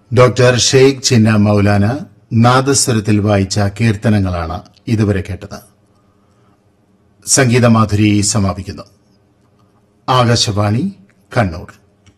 doctor Sheikh Chinna Moulana നാദസ്വരത്തിൽ വായിച്ച കീർത്തനങ്ങളാണ് ഇതുവരെ കേട്ടത് സംഗീതമാധുരി സമാപിക്കുന്നു ആകാശവാണി കണ്ണൂർ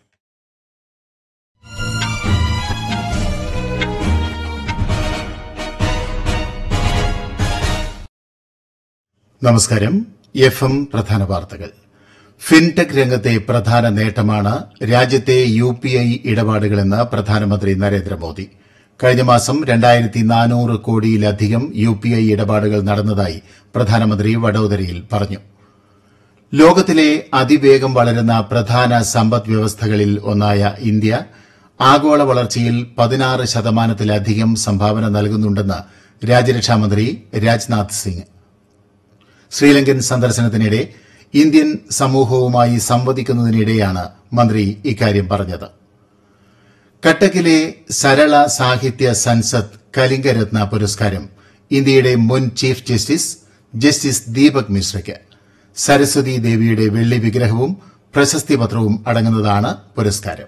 നമസ്കാരം എഫ് എം പ്രധാന വാർത്തകൾ ഫിൻടെക് രംഗത്തെ പ്രധാന നേട്ടമാണ് രാജ്യത്തെ യു പി ഐ ഇടപാടുകളെന്ന് പ്രധാനമന്ത്രി നരേന്ദ്രമോദി കഴിഞ്ഞ മാസം രണ്ടായിരത്തി നാനൂറ് കോടിയിലധികം യു പി ഐ ഇടപാടുകൾ നടന്നതായി പ്രധാനമന്ത്രി വഡോദരയിൽ പറഞ്ഞു ലോകത്തിലെ അതിവേഗം വളരുന്ന പ്രധാന സമ്പദ് വ്യവസ്ഥകളിൽ ഒന്നായ ഇന്ത്യ ആഗോള വളർച്ചയിൽ പതിനാറ് ശതമാനത്തിലധികം സംഭാവന നൽകുന്നുണ്ടെന്ന് രാജ്യരക്ഷാമന്ത്രി രാജ്നാഥ് സിംഗ് ശ്രീലങ്കൻ സന്ദർശനത്തിനിടെ ഇന്ത്യൻ സമൂഹവുമായി സംവദിക്കുന്നതിനിടെയാണ് മന്ത്രി ഇക്കാര്യം പറഞ്ഞത് കട്ടക്കിലെ സരള സാഹിത്യ സൻസദ് കലിംഗരത്ന പുരസ്കാരം ഇന്ത്യയുടെ മുൻ ചീഫ് ജസ്റ്റിസ് ജസ്റ്റിസ് ദീപക് മിശ്രയ്ക്ക് സരസ്വതി ദേവിയുടെ വെള്ളി വിഗ്രഹവും പ്രശസ്തി പത്രവും അടങ്ങുന്നതാണ് പുരസ്കാരം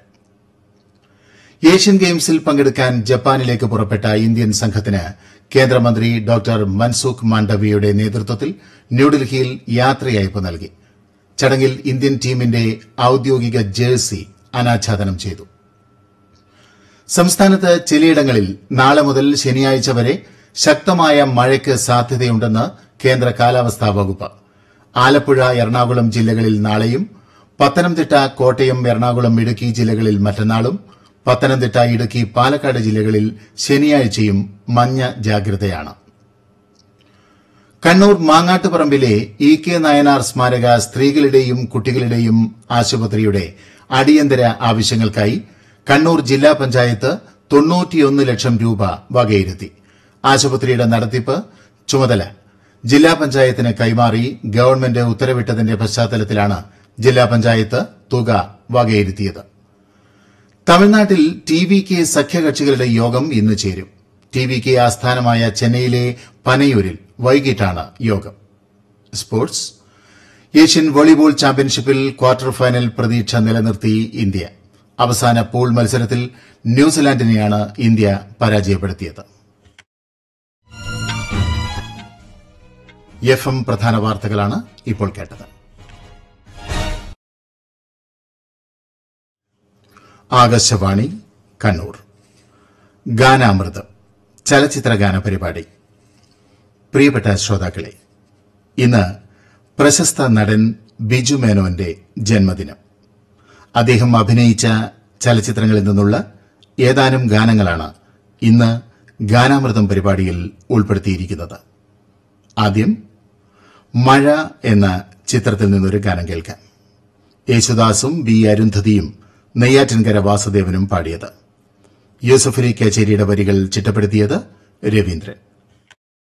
ഏഷ്യൻ ഗെയിംസിൽ പങ്കെടുക്കാൻ ജപ്പാനിലേക്ക് പുറപ്പെട്ട ഇന്ത്യൻ സംഘത്തിന് കേന്ദ്രമന്ത്രി ഡോക്ടർ മൻസുഖ് മാണ്ഡവ്യയുടെ നേതൃത്വത്തിൽ ന്യൂഡൽഹിയിൽ യാത്രയയപ്പ് നൽകി ചടങ്ങിൽ ഇന്ത്യൻ ടീമിന്റെ ഔദ്യോഗിക ജേഴ്സി അനാച്ഛാദനം ചെയ്തു സംസ്ഥാനത്ത് ചിലയിടങ്ങളിൽ നാളെ മുതൽ ശനിയാഴ്ച വരെ ശക്തമായ മഴയ്ക്ക് സാധ്യതയുണ്ടെന്ന് കേന്ദ്ര കാലാവസ്ഥാ വകുപ്പ് ആലപ്പുഴ എറണാകുളം ജില്ലകളിൽ നാളെയും പത്തനംതിട്ട കോട്ടയം എറണാകുളം ഇടുക്കി ജില്ലകളിൽ മറ്റന്നാളും പത്തനംതിട്ട ഇടുക്കി പാലക്കാട് ജില്ലകളിൽ ശനിയാഴ്ചയും മഞ്ഞ ജാഗ്രതയാണ് കണ്ണൂർ മാങ്ങാട്ടുപറമ്പിലെ ഇ കെ നയനാർ സ്മാരക സ്ത്രീകളുടെയും കുട്ടികളുടെയും ആശുപത്രിയുടെ അടിയന്തര ആവശ്യങ്ങൾക്കായി കണ്ണൂർ ജില്ലാ പഞ്ചായത്ത് തൊണ്ണൂറ്റിയൊന്ന് ലക്ഷം രൂപ വകയിരുത്തി ആശുപത്രിയുടെ നടത്തിപ്പ് ചുമതല ജില്ലാ പഞ്ചായത്തിന് കൈമാറി ഗവൺമെന്റ് ഉത്തരവിട്ടതിന്റെ പശ്ചാത്തലത്തിലാണ് ജില്ലാ പഞ്ചായത്ത് തുക വകയിരുത്തിയത് തമിഴ്നാട്ടിൽ ടി വി കെ സഖ്യകക്ഷികളുടെ യോഗം ഇന്ന് ചേരും ടി വി കെ ആസ്ഥാനമായ ചെന്നൈയിലെ പനയൂരിൽ വൈകിട്ടാണ് യോഗം സ്പോർട്സ് ഏഷ്യൻ വോളിബോൾ ചാമ്പ്യൻഷിപ്പിൽ ക്വാർട്ടർ ഫൈനൽ പ്രതീക്ഷ നിലനിർത്തി ഇന്ത്യ അവസാന പൂൾ മത്സരത്തിൽ ന്യൂസിലാൻഡിനെയാണ് ഇന്ത്യ പരാജയപ്പെടുത്തിയത് എഫ് എം പ്രധാന വാർത്തകളാണ് ഇപ്പോൾ കേട്ടത് ആകാശവാണി കണ്ണൂർ ഗാനാമൃതം ചലച്ചിത്ര ഗാന പരിപാടി പ്രിയപ്പെട്ട ശ്രോതാക്കളെ ഇന്ന് പ്രശസ്ത നടൻ ബിജു മേനോന്റെ ജന്മദിനം അദ്ദേഹം അഭിനയിച്ച ചലച്ചിത്രങ്ങളിൽ നിന്നുള്ള ഏതാനും ഗാനങ്ങളാണ് ഇന്ന് ഗാനാമൃതം പരിപാടിയിൽ ഉൾപ്പെടുത്തിയിരിക്കുന്നത് ആദ്യം മഴ എന്ന ചിത്രത്തിൽ നിന്നൊരു ഗാനം കേൾക്കാം യേശുദാസും ബി അരുന്ധതിയും നെയ്യാറ്റിൻകര വാസുദേവനും പാടിയത് യൂസഫലി കച്ചേരിയുടെ വരികൾ ചിട്ടപ്പെടുത്തിയത് രവീന്ദ്രൻ